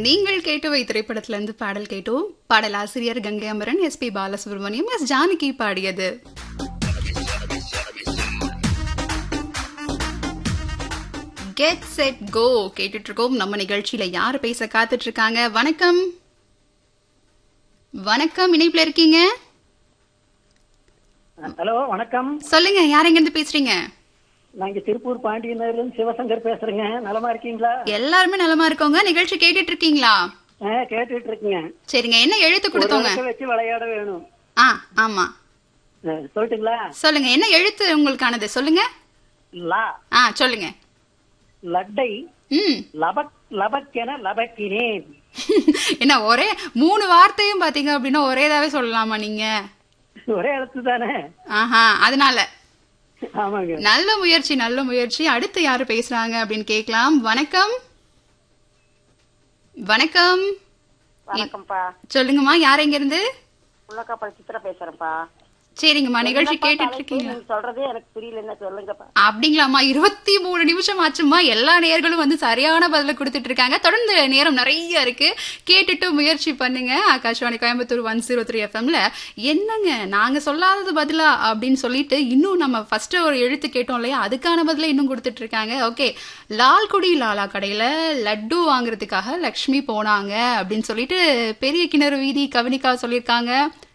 நீங்கள் கேட்டவை திரைப்படத்துல இருந்து பாடல் கேட்டோம் பாடல் ஆசிரியர் Gangai Amaran S P Balasubrahmanyam S Janaki பாடியது கெட் செட் கோ கேட்டுட்டு இருக்கோம் நம்ம நிகழ்ச்சியில யார் பேச காத்துட்டு இருக்காங்க வணக்கம் வணக்கம் இணைப்புல இருக்கீங்க ஹலோ வணக்கம் சொல்லுங்க யார் எங்க இருந்து பேசுறீங்க நான் இங்க திருப்பூர் பாண்டியனர்ல இருந்து சிவசங்கர் பேசுறேங்க நலமா இருக்கீங்களா எல்லாருமே நலமா இருக்கோங்க நிகழ்ச்சி கேட்டுட்டு இருக்கீங்களா ஆ, கேட்டுட்டு இருக்கீங்க சரிங்க என்ன எழுத்து ஒரு கொடுத்தோங்க விளக்க வச்சு விளையாட வேணும் ஆ ஆமா ஆ, சொல்லட்டுங்களா சொல்லுங்க என்ன எழுத்து உங்களுக்கானது சொல்லுங்க லா ஆ சொல்லுங்க லட்டை ம் லபக் லபக்கென லபக்கினேன் என்ன ஒரே மூணு வார்த்தையும் பாத்தீங்க அப்படின்னா ஒரேதாவே சொல்லலாமா நீங்க ஒரே எழுத்து தானே ஆஹா அதனால ஆமாங்க நல்ல முயற்சி நல்ல முயற்சி அடுத்து யாரு பேசுறாங்க அப்படின்னு கேட்கலாம் வணக்கம் வணக்கம் வணக்கம்ப்பா சொல்லுங்கம்மா யார் எங்க இருந்து உள்ளக்காப்பா சித்ரா பேசுறேன்ப்பா சரிங்கம்மா நிகழ்ச்சி என்னப்பா கேட்டுட்டு தலைப்பு? இருக்கீங்களா நீங்க சொல்றதே எனக்கு புரியல என்ன சொல்லுங்கப்பா அப்படிங்களாம்மா இருபத்தி மூணு நிமிஷம் ஆச்சுமா எல்லா நேர்களும் வந்து சரியான பதில கொடுத்துட்டு இருக்காங்க தொடர்ந்து நேரம் நிறைய இருக்கு கேட்டுட்டு முயற்சி பண்ணுங்க Akashvani Coimbatore one zero three எஃப்எம்ல என்னங்க நாங்க சொல்லாதது பதிலா அப்படின்னு சொல்லிட்டு இன்னும் நம்ம ஃபர்ஸ்ட் ஒரு எழுத்து கேட்டோம் இல்லையா அதுக்கான பதில இன்னும் கொடுத்துட்டு இருக்காங்க ஓகே லால்குடி லாலா கடையில லட்டு வாங்குறதுக்காக லக்ஷ்மி போனாங்க அப்படின்னு சொல்லிட்டு பெரிய கிணறு வீதி கவனிக்கா சொல்லியிருக்காங்க